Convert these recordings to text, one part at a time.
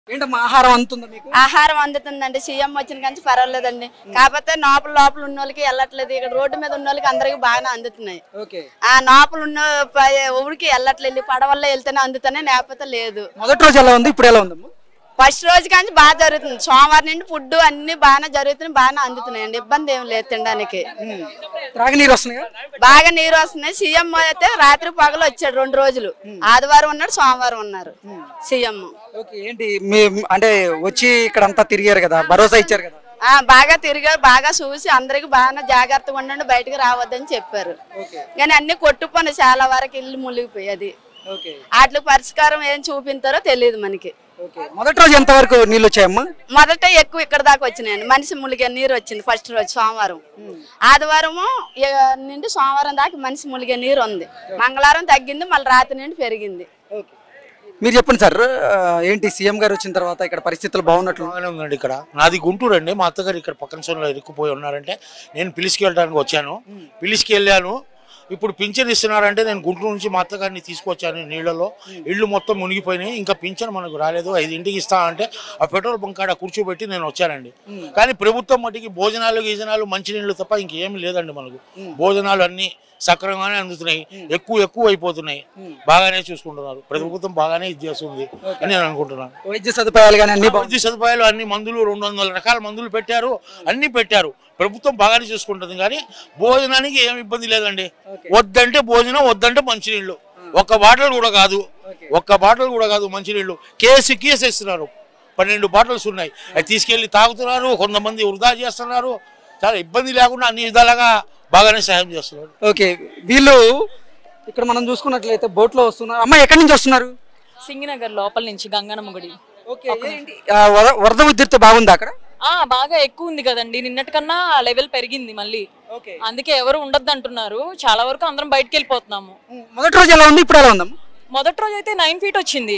ఏంటమ్మా ఆహారం అందుతుందా మీకు ఆహారం అందుతుందండి సీఎం వచ్చిన కానీ పర్వాలేదండి కాకపోతే లోపల లోపల ఉన్న వాళ్ళకి వెళ్ళట్లేదు ఇక్కడ రోడ్డు మీద ఉన్న వాళ్ళకి అందరికి బాగానే అందుతున్నాయి ఓకే ఆ లోపల ఉన్న ప- ఊరికి వెళ్ళట్లేదు పడవల్లో వెళ్తేనే అందుతానే లేకపోతే లేదు మొదటి రోజు ఎలా ఉంది ఇప్పుడు ఎలా ఉందమ్మా ఫస్ట్ రోజు కానీ బాగా జరుగుతుంది సోమవారం నుండి ఫుడ్ అన్ని బాగానే జరుగుతున్నాయి బాగానే అందుతున్నాయండి ఇబ్బంది ఏం లేదు తినడానికి త్రాగునీరు వస్తున్నాయా బాగా నీరు వస్తున్నాయి సీఎం అయితే రాత్రి పగలు వచ్చాడు రెండు రోజులు ఆదివారం ఉన్నాడు సోమవారం ఉన్నారు సీఎం ఓకే ఏంటి మీ అంటే వచ్చి ఇక్కడ అంతా తిరిగారు కదా భరోసా ఇచ్చారు కదా ఆ బాగా తిరిగారు బాగా చూసి అందరికి బాగా జాగ్రత్తగా ఉండండి బయటకు రావద్దని చెప్పారు ఓకే కానీ అన్ని కొట్టుకొని చాలా వరకు ఇల్లు మునిగిపోయేది ఓకే వాటి పరిష్కారం ఏం చూపించారో తెలియదు మనకి ఓకే మొదటి రోజు ఎంత వరకు నీళ్ళు వచ్చాయమ్మా మొదట ఎక్కువ ఇక్కడ దాకా వచ్చినాయండి మనిషి ములిగే నీరు వచ్చింది ఫస్ట్ రోజు సోమవారం ఆదివారము ఏ- నుండి సోమవారం దాకా మనిషి ములిగే నీరు ఉంది మంగళవారం తగ్గింది మళ్ళీ రాత్రి నుండి పెరిగింది ఓకే మీరు చెప్పండి సార్ ఆ, ఏంటి సీఎం గారు వచ్చిన తర్వాత ఇక్కడ పరిస్థితులు బాగున్నట్లు బాగానే ఉందండి ఇక్కడ నాది గుంటూరు అండి మా అత్తగారు ఇక్కడ పక్కన సోన్లో ఇరుక్కుపోయి ఉన్నారంటే నేను పిలిచికి వెళ్ళడానికి వచ్చాను పిలిచికి వెళ్ళాను ఇప్పుడు పింఛన్ ఇస్తున్నారంటే నేను గుంటూరు నుంచి మా అత్తగారిని తీసుకొచ్చాను నీళ్ళలో ఇళ్ళు మొత్తం మునిగిపోయినాయి ఇంకా పింఛన్ మనకు రాలేదు ఐదింటికి ఇస్తా అంటే ఆ పెట్రోల్ బంక్ కాడ కూర్చోబెట్టి నేను వచ్చానండి కానీ ప్రభుత్వం మట్టికి భోజనాలు గీజనాలు మంచినీళ్ళు తప్ప ఇంకేమీ లేదండి మనకు భోజనాలు అన్నీ సక్రమంగానే అందుతున్నాయి ఎక్కువ ఎక్కువ అయిపోతున్నాయి బాగానే చూసుకుంటున్నారు ప్రభుత్వం బాగానే ఇది చేస్తుంది అని నేను అనుకుంటున్నాను వైద్య సదుపాయాలు కానీ అన్ని బాగుంది వైద్య సదుపాయాలు అన్ని మందులు రెండు వందల రకాల మందులు పెట్టారు అన్ని పెట్టారు ప్రభుత్వం బాగానే చూసుకుంటుంది కానీ భోజనానికి ఏం ఇబ్బంది లేదండి వద్దంటే భోజనం వద్దంటే మంచినీళ్ళు ఒక్క బాటిల్ కూడా కాదు ఒక్క బాటిల్ కూడా కాదు మంచినీళ్ళు కేసు కేసు ఇస్తున్నారు పన్నెండు బాటిల్స్ ఉన్నాయి అవి తీసుకెళ్లి తాగుతున్నారు కొంతమంది వృధా చేస్తున్నారు చాలా ఇబ్బంది లేకుండా అన్ని విధాలుగా బాగానే సహాయం చేస్తున్నారు ఓకే వీళ్ళు ఇక్కడ మనం చూసుకున్నట్లయితే బోట్ లో వస్తున్నారు అమ్మ ఎక్కడి నుంచి వస్తున్నారు సింగినగర్ లోపల నుంచి గంగనమ్మ గుడి ఓకే ఏంటి ఆ, వర- వరద ఉధృతి బాగుందా అక్కడ ఆ బాగా ఎక్కువ ఉంది కదండి నిన్నటి కన్నా లెవెల్ పెరిగింది మళ్ళీ ఓకే అందుకే ఎవరు ఉండొద్దు అంటున్నారు చాలా వరకు అందరం బయటకు వెళ్ళిపోతున్నాము మొదటి రోజు ఎలా ఉంది ఇప్పుడు ఎలా ఉందమ్మా మొదటి రోజు అయితే నైన్ ఫీట్ వచ్చింది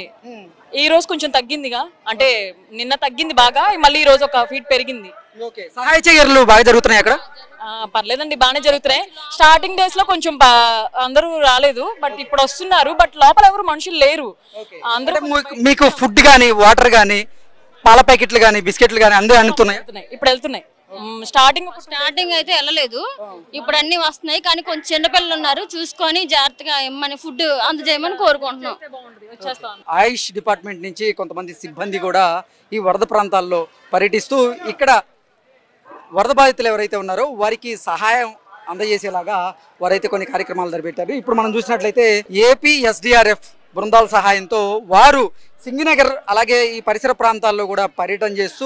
ఈ రోజు కొంచెం తగ్గిందిగా అంటే నిన్న తగ్గింది బాగా మళ్ళీ ఈ రోజు ఒక ఫీట్ పెరిగింది ఓకే సహాయ చర్యలు బాగా జరుగుతున్నాయి అక్కడ ఆ, పర్లేదండి బాగానే జరుగుతున్నాయి స్టార్టింగ్ డేస్ లో కొంచెం బా- అందరూ రాలేదు బట్ ఇప్పుడు వస్తున్నారు బట్ లోపల ఎవరు మనుషులు లేరు అందరూ అంటే మీకు- మీకు ఫుడ్ కానీ వాటర్ కానీ పాల ప్యాకెట్లు కానీ బిస్కెట్లు కానీ అందరూ అందుతున్నాయి వెళ్తున్నాయి ఇప్పుడు వెళ్తున్నాయి స్టార్టింగ్ స్టార్టింగ్ అయితే వెళ్ళలేదు ఇప్పుడు అన్ని వస్తున్నాయి కానీ కొంచెం చిన్నపిల్లలు ఉన్నారు చూసుకొని జాగ్రత్తగా ఇమ్మని ఫుడ్ అందజేయమని కోరుకుంటున్నాం వచ్చేస్తాం ఆయుష్ డిపార్ట్మెంట్ నుంచి కొంతమంది సిబ్బంది కూడా ఈ వరద ప్రాంతాల్లో పర్యటిస్తూ ఇక్కడ వరద బాధితులు ఎవరైతే ఉన్నారో వారికి సహాయం అందజేసేలాగా వారైతే కొన్ని కార్యక్రమాలు జరిపెట్టారు ఇప్పుడు మనం చూసినట్లయితే ఏపీ ఎస్డిఆర్ఎఫ్ బృందాల సహాయంతో వారు సింగినగర్ అలాగే ఈ పరిసర ప్రాంతాల్లో కూడా పర్యటన చేస్తూ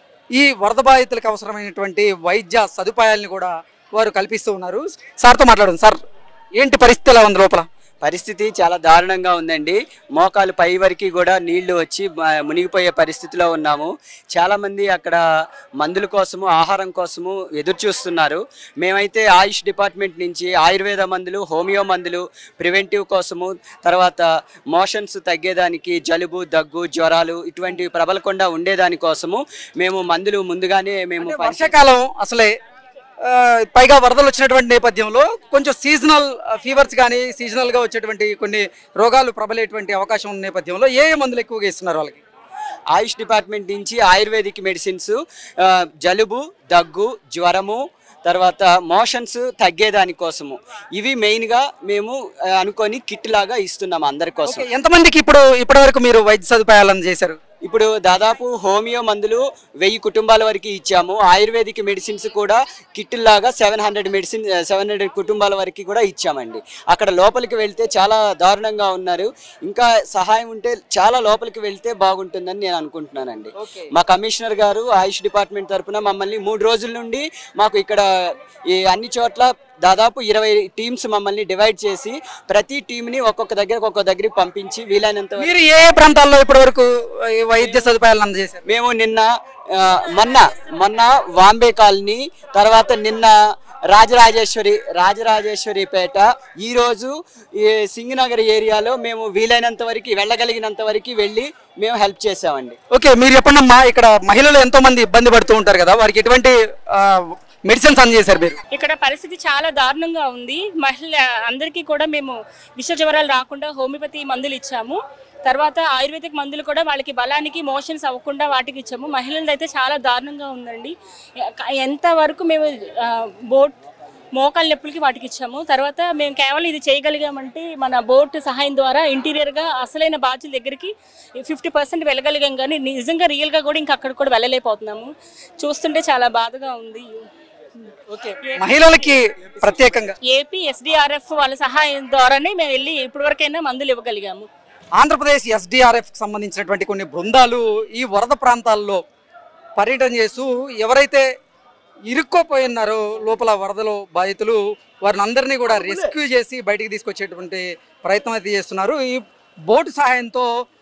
ఈ వరద బాధితులకు అవసరమైనటువంటి వైద్య సదుపాయాలను కూడా వారు కల్పిస్తూ ఉన్నారు సార్తో మాట్లాడండి సార్ ఏంటి పరిస్థితి ఎలా ఉంది లోపల పరిస్థితి చాలా దారుణంగా ఉందండి మోకాలు పై వరకు కూడా నీళ్లు వచ్చి మ- మునిగిపోయే పరిస్థితిలో ఉన్నాము చాలామంది అక్కడ మందుల కోసము ఆహారం కోసము ఎదురు చూస్తున్నారు మేమైతే ఆయుష్ డిపార్ట్మెంట్ నుంచి ఆయుర్వేద మందులు హోమియో మందులు ప్రివెంటివ్ కోసము తర్వాత మోషన్స్ తగ్గేదానికి జలుబు దగ్గు జ్వరాలు ఇటువంటివి ప్రబలకుండా ఉండేదాని కోసము మేము మందులు ముందుగానే మేము అంటే పంచి- వర్షాకాలం అసలే ఆ, పైగా వరదలు వచ్చినటువంటి నేపథ్యంలో కొంచెం సీజనల్ ఫీవర్స్ కానీ సీజనల్ గా వచ్చేటువంటి కొన్ని రోగాలు ప్రబలేటువంటి అవకాశం ఉన్న నేపథ్యంలో ఏ ఏ మందులు ఎక్కువగా ఇస్తున్నారు వాళ్ళకి ఆయుష్ డిపార్ట్మెంట్ నుంచి ఆయుర్వేదిక్ మెడిసిన్స్ ఆ, జలుబు దగ్గు జ్వరము తర్వాత మోషన్స్ తగ్గేదాని కోసము ఇవి మెయిన్గా మేము ఆ, అనుకొని కిట్ లాగా ఇస్తున్నాం అందరి కోసం ఓకే, ఎంతమందికి ఇప్పుడు ఇప్పటివరకు మీరు వైద్య సదుపాయాలు అందజేశారు ఇప్పుడు దాదాపు హోమియో మందులు వెయ్యి కుటుంబాల వరకు ఇచ్చాము ఆయుర్వేదిక్ మెడిసిన్స్ కూడా కిట్ లాగా seven hundred medicine seven hundred కుటుంబాల వరకు కూడా ఇచ్చామండి అక్కడ లోపలికి వెళ్తే చాలా దారుణంగా ఉన్నారు ఇంకా సహాయం ఉంటే చాలా లోపలికి వెళ్తే బాగుంటుందని నేను అనుకుంటున్నానండి మా కమిషనర్ గారు ఆయుష్ డిపార్ట్మెంట్ తరపున మమ్మల్ని మూడు రోజుల నుండి మాకు ఇక్కడ ఈ అన్ని చోట్ల దాదాపు ఇరవై టీమ్స్ మమ్మల్ని డివైడ్ చేసి ప్రతి టీంని ఒక్కొక్క దగ్గర ఒక్కొక్క దగ్గరికి పంపించి వీలైనంత వరకు మీరు ఏ ఏ ప్రాంతాల్లో ఇప్పటివరకు ఈ వైద్య సదుపాయాలను అందజేశారు మేము నిన్న ఆ, మొన్న మొన్న వాంబే కాలనీ తర్వాత నిన్న రాజరాజేశ్వరి రాజరాజేశ్వరి పేట ఈరోజు ఈ సింగనగర్ ఏరియాలో మేము వీలైనంత వరకు వెళ్ళగలిగినంత వరకు వెళ్ళి మేము హెల్ప్ చేసామండి ఓకే మీరు చెప్పండి అమ్మా ఇక్కడ మహిళలు ఎంతో మంది ఇబ్బంది పడుతూ ఉంటారు కదా వారికి ఎటువంటి ఆ, మెడిసిన్స్ అందజేశారు మీరు ఇక్కడ పరిస్థితి చాలా దారుణంగా ఉంది మహిళ అందరికీ కూడా మేము విష జ్వరాలు రాకుండా హోమియోపతి మందులు ఇచ్చాము తర్వాత ఆయుర్వేదిక్ మందులు కూడా వాళ్ళకి బలానికి మోషన్స్ అవ్వకుండా వాటికి ఇచ్చాము మహిళలది అయితే చాలా దారుణంగా ఉందండి ఎంత వరకు మేము ఆ, బోట్ మోకాళ్ళ నొప్పులకి వాటికి ఇచ్చాము తర్వాత మేము కేవలం ఇది చేయగలిగామంటే మన బోట్ సహాయం ద్వారా ఇంటీరియర్గా అసలైన బాధ్యుల దగ్గరికి ఫిఫ్టీ పర్సెంట్ వెళ్ళగలిగాం కానీ నిజంగా రియల్గా కూడా ఇంకా అక్కడ కూడా వెళ్ళలేకపోతున్నాము చూస్తుంటే చాలా బాధగా ఉంది మహిళలకి ప్రత్యేకంగా ఏపీ ఎస్డిఆర్ఎఫ్ వాళ్ళ సహాయం ద్వారానే మేము వెళ్ళి ఇప్పటివరకైనా మందులు ఇవ్వగలిగాము ఆంధ్రప్రదేశ్ ఎస్డిఆర్ఎఫ్ సంబంధించినటువంటి కొన్ని బృందాలు ఈ వరద ప్రాంతాల్లో పర్యటన చేస్తూ ఎవరైతే ఇరుక్కోపోయి ఉన్నారో లోపల వరదలో బాధితులు వారిని అందరినీ కూడా రెస్క్యూ చేసి బయటికి తీసుకొచ్చేటువంటి ప్రయత్నం అయితే చేస్తున్నారు ఈ బోటు సహాయంతో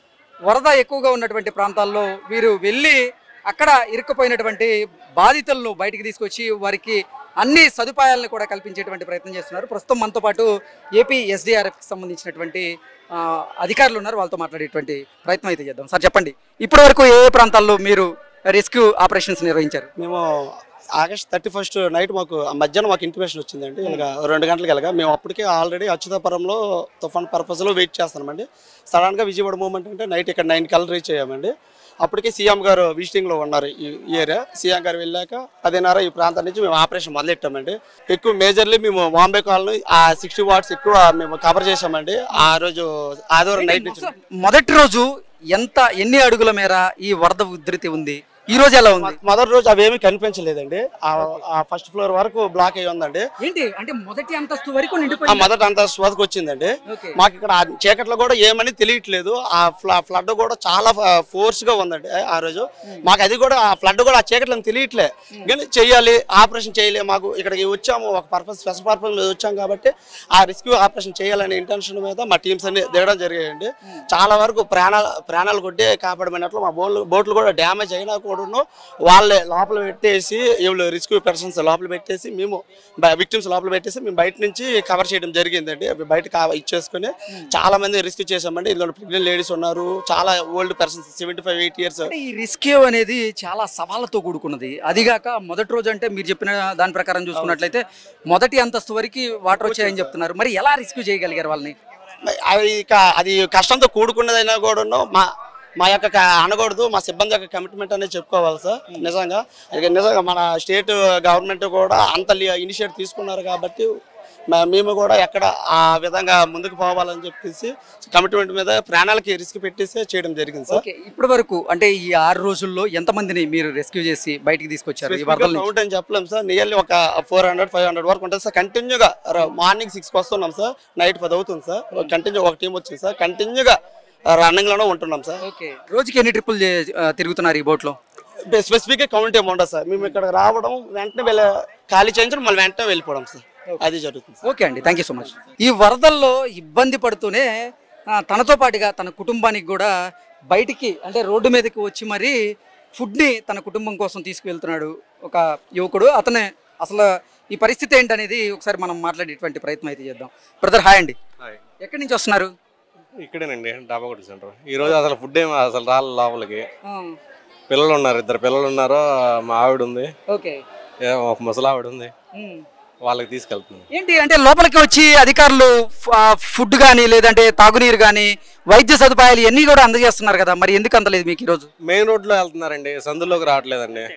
వరద ఎక్కువగా ఉన్నటువంటి ప్రాంతాల్లో వీరు వెళ్ళి అక్కడ ఇరుక్కుపోయినటువంటి బాధితులను బయటికి తీసుకొచ్చి వారికి అన్ని సదుపాయాలను కూడా కల్పించేటువంటి ప్రయత్నం చేస్తున్నారు ప్రస్తుతం మనతో పాటు ఏపీ ఎస్డిఆర్ఎఫ్కి సంబంధించినటువంటి ఆ, అధికారులు ఉన్నారు వాళ్ళతో మాట్లాడేటువంటి ప్రయత్నం అయితే చేద్దాం సార్ చెప్పండి ఇప్పటి వరకు ఏ ఏ ప్రాంతాల్లో మీరు రెస్క్యూ ఆపరేషన్స్ నిర్వహించారు మేము ఆగస్ట్ థర్టీ ఫస్ట్ నైట్ మాకు ఆ మధ్యాహ్నం మాకు ఇంటిమేషన్ వచ్చిందండి ఇలాగ రెండు గంటలకు వెళ్ళగా మేము అప్పటికే ఆల్రెడీ అచ్యుతాపురంలో తుఫాన్ పర్పస్లో వెయిట్ చేస్తున్నామండి సడన్గా విజయవాడ మూమెంట్ అంటే నైట్ ఇక్కడ నైన్ కల్లా రీచ్ అయ్యామండి అప్పటికే సీఎం గారు విజిటింగ్లో ఉన్నారు ఈ ఈ ఏరియా సీఎం గారు వెళ్ళాక పదిన్నర ఈ ప్రాంతం నుంచి మేము ఆపరేషన్ మొదలెట్టామండి ఎక్కువ మేజర్లీ మేము బాంబే కాలనీ ఆ సిక్స్టీ వాట్స్ ఎక్కువ మేము కవర్ చేసామండి ఆ రోజు ఆదివారం నైట్ నుంచి మొదటి రోజు ఎంత ఎన్ని అడుగుల మేర ఈ వరద ఉధృతి ఉంది ఈ రోజు ఎలా ఉంది మొదటి రోజు అవేమీ కనిపించలేదండి ఆ ఫస్ట్ ఫ్లోర్ వరకు బ్లాక్ అయ్యి ఉందండి ఏంటి అంటే మొదటి అంతస్తు వరకు ఆ నిండిపోయింది మొదట అంత స్వదకు వచ్చిందండి ఓకే. మాకు ఇక్కడ ఆ చీకట్లో కూడా ఏమని తెలియట్లేదు ఆ ఫ్ల- ఫ్లడ్ కూడా చాలా ఫోర్స్ గా ఉందండి ఆ రోజు మాకు అది కూడా ఆ ఫ్లడ్ కూడా ఆ చీకట్లో తెలియట్లే కానీ చెయ్యాలి ఆపరేషన్ చేయలే మాకు ఇక్కడికి వచ్చాము ఒక పర్పస్ స్పెషల్ పర్పస్ మీద వచ్చాం కాబట్టి ఆ రెస్క్యూ ఆపరేషన్ చేయాలనే ఇంటెన్షన్ మీద మా టీమ్స్ అన్ని దిగడం జరిగాయండి చాలా వరకు ప్రాణాలు ప్రాణాలు కొట్టి కాపాడమైనట్లు మా బోట్లు బోట్లు కూడా డ్యామేజ్ అయినా కూడా వాళ్ళే లోపల పెట్టేసి వీళ్ళు రెస్క్యూ పర్సన్స్ లోపల పెట్టేసి మేము విక్టిమ్స్ లోపల పెట్టేసి మేము బయట నుంచి కవర్ చేయడం జరిగిందండి అవి బయట కా- ఇచ్చేసుకుని చాలా మంది రెస్క్యూ చేసామండి ఇందులో ప్రెగ్నెంట్ లేడీస్ ఉన్నారు చాలా old persons seventy five eight years అంటే ఈ రెస్క్యూ అనేది చాలా సవాళ్ళతో కూడుకున్నది అదిగాక మొదటి రోజు అంటే మీరు చెప్పిన దాని ప్రకారం చూసుకున్నట్లయితే మొదటి అంతస్తు వరకు వాటర్ వచ్చాయని చెప్తున్నారు మరి ఎలా రెస్క్యూ చేయగలిగారు వాళ్ళని అది ఇక అది కష్టంతో కూడుకున్నదైనా కూడా మా మా యొక్క క- అనకూడదు మా సిబ్బంది యొక్క కమిట్మెంట్ అనేది చెప్పుకోవాలి సార్ నిజంగా ఇక నిజంగా మన స్టేట్ గవర్నమెంట్ కూడా అంత ఇనిషియేట్ తీసుకున్నారు కాబట్టి మ- మేము కూడా ఎక్కడ ఆ విధంగా ముందుకు పోవాలని చెప్పేసి కమిట్మెంట్ మీద ప్రాణాలకి రిస్క్ పెట్టేసి చేయడం జరిగింది సార్ ఓకే ఇప్పటి వరకు అంటే ఈ ఆరు రోజుల్లో ఎంతమందిని మీరు రెస్క్యూ చేసి బయటికి తీసుకొచ్చారు ఈ వరదల నుంచి కౌంట్ అని చెప్పలేం సార్ నియర్లీ ఒక ఫోర్ హండ్రెడ్ ఫైవ్ హండ్రెడ్ వరకు ఉంటుంది సార్ కంటిన్యూగా మార్నింగ్ సిక్స్కి వస్తున్నాం సార్ నైట్ పది అవుతుంది సార్ కంటిన్యూ ఒక టీం వచ్చింది సార్ కంటిన్యూగా రన్నింగ్ లోనే ఉంటున్నాం సార్ ఓకే రోజుకి ఎన్ని ట్రిప్పులు చే- ఆ, తిరుగుతున్నారు ఈ బోట్లో స్పెసిఫిక్ గా కౌంట్ ఏమి ఉండదు సార్ మేము ఇక్కడ రావడం వెంటనే వెళ్ళ ఖాళీ చేయించడం మళ్ళీ వెంటనే వెళ్ళిపోవడం సార్ అది జరుగుతుంది సార్ ఓకే అండి థ్యాంక్ యూ సో మచ్ ఈ వరదల్లో ఇబ్బంది పడుతూనే ఆ, తనతో పాటుగా తన కుటుంబానికి కూడా బయటికి అంటే రోడ్డు మీదకి వచ్చి మరీ ఫుడ్ని తన కుటుంబం కోసం తీసుకువెళ్తున్నాడు ఒక యువకుడు అతనే అసలు ఈ పరిస్థితి ఏంటనేది ఒకసారి మనం మాట్లాడేటువంటి ప్రయత్నం అయితే చేద్దాం బ్రదర్ హాయ్ అండి హాయ్. ఎక్కడి నుంచి వస్తున్నారు ఇక్కడేనండి డాబాగొడి సెంటర్ ఈ రోజు అసలు ఫుడ్ ఏమి అసలు రాలి లోపలికి పిల్లలు ఉన్నారు ఇద్దరు పిల్లలు ఉన్నారు మా ఆవిడ ఉంది ఓకే ఏ ఒక ముసలి ఆవిడ ఉంది వాళ్ళకి తీసుకెళ్తుంది ఏంటి అంటే లోపలికి వచ్చి అధికారులు ఫుడ్ కానీ లేదంటే తాగునీరు కానీ వైద్య సదుపాయాలు ఇవన్నీ కూడా అందజేస్తున్నారు కదా మరి ఎందుకు అందలేదు మీకు ఈరోజు మెయిన్ రోడ్లో వెళ్తున్నారండి సందులోకి రావట్లేదండి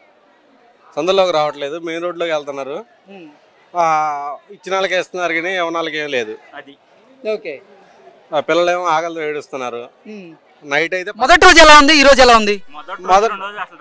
సందులోకి రావట్లేదు మెయిన్ రోడ్లోకి వెళ్తున్నారు ఆ, ఇచ్చిన వాళ్ళకి వేస్తున్నారు కానీ ఎవరి ఏం లేదు ఓకే ఆ పిల్లలేమో ఆకలితో ఏడుస్తున్నారు నైట్ అయితే మొదటి రోజు ఎలా ఉంది ఈ రోజు ఎలా ఉంది మొదటి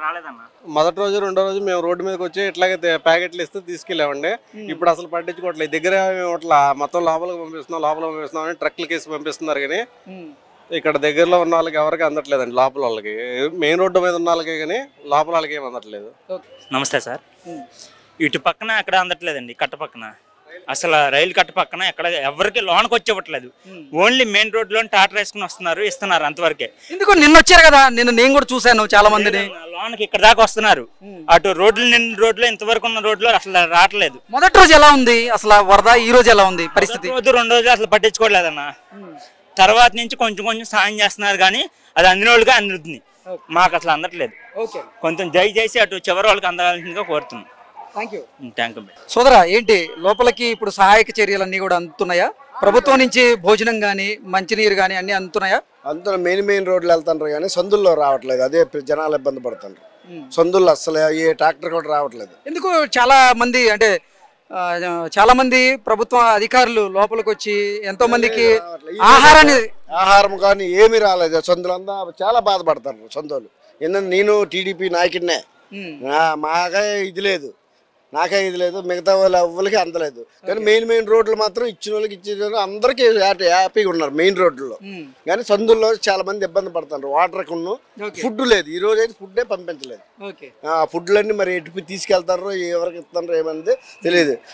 మొదటి రోజు రెండో రోజు మేము రోడ్డు మీదకి వచ్చి ఇట్లాగే తే- ప్యాకెట్లు ఇస్తే తీసుకెళ్ళామండి ఇప్పుడు అసలు పట్టించుకోవట్లేదు దగ్గర మేము ఇట్లా మొత్తం లోపలికి పంపిస్తున్నాం లోపల పంపిస్తున్నాం అని ట్రక్లకి వేసి పంపిస్తున్నారు కానీ ఇక్కడ దగ్గరలో ఉన్న వాళ్ళకి ఎవరికి అందట్లేదండి లోపల వాళ్ళకి మెయిన్ రోడ్డు మీద ఉన్న వాళ్ళకి కానీ లోపల వాళ్ళకి ఏం అందట్లేదు నమస్తే సార్ ఇటు పక్కన ఎక్కడ అందట్లేదండి కట్ట పక్కన అసలు రైలు కట్ట పక్కన ఎక్కడ ఎవరికి లోనకి వచ్చి ఇవ్వట్లేదు ఓన్లీ మెయిన్ రోడ్ లో టాటర్ వేసుకుని వస్తున్నారు ఇస్తున్నారు అంతవరకే ఎందుకు నిన్న వచ్చారు కదా నిన్న నేను కూడా చూశాను చాలా మందిని లోనకి ఇక్కడ దాకా వస్తున్నారు అటు రోడ్లు నిన్న రోడ్లు ఇంతవరకు ఉన్న రోడ్లు అసలు రావట్లేదు మొదటి రోజు ఎలా ఉంది అసలు వరద ఈ రోజు ఎలా ఉంది పరిస్థితి రోజు రెండు రోజులు అసలు పట్టించుకోవట్లేదన్న తర్వాత నుంచి కొంచెం కొంచెం సాయం చేస్తున్నారు కానీ అది అందిన వాళ్ళకి అందుతుంది మాకు అసలు అందట్లేదు ఓకే కొంచెం దయచేసి అటు చివరి వాళ్ళకి అందాల్సిందిగా కోరుతున్నాం థ్యాంక్ యూ థ్యాంక్ యూ సోదరా ఏంటి లోపలికి ఇప్పుడు సహాయక చర్యలన్నీ కూడా అందుతున్నాయా ప్రభుత్వం నుంచి భోజనం కానీ మంచినీరు కానీ అన్ని అందుతున్నాయా అంతా మెయిన్ మెయిన్ రోడ్లు వెళ్తుండ్రు కానీ సందుల్లో రావట్లేదు అదే ప్ర- జనాలు ఇబ్బంది పడుతుండ్రు సందుల్లో అసలు ఏ ట్రాక్టర్ కూడా రావట్లేదు ఎందుకు చాలా మంది అంటే ఆ, చాలా మంది ప్రభుత్వ అధికారులు లోపలికి వచ్చి ఎంతో మందికి ఆహారాన్ని ఆహారం కానీ ఏమీ రాలేదు సందులంతా చాలా బాధపడతారు సందులు ఎందుకంటే నేను టీడీపీ నాయకుడినే నా- మాకే ఇది లేదు నాకే ఇది లేదు మిగతా వాళ్ళ ఎవ్వరికి అందలేదు కానీ మెయిన్ మెయిన్ రోడ్లు మాత్రం ఇచ్చిన వాళ్ళకి ఇచ్చిన వాళ్ళకి అందరికీ హ్యాపీ- హ్యాపీగా ఉన్నారు మెయిన్ రోడ్లలో కానీ సందుల్లో చాలా మంది ఇబ్బంది పడుతున్నారు వాటర్ కొన్ను ఫుడ్ లేదు ఈ రోజు అయితే ఫుడ్డే పంపించలేదు ఓకే ఆ ఫుడ్లన్నీ మరి ఎటు తీసుకెళ్తారో ఎవరికి ఇస్తారో ఏమంది తెలియదు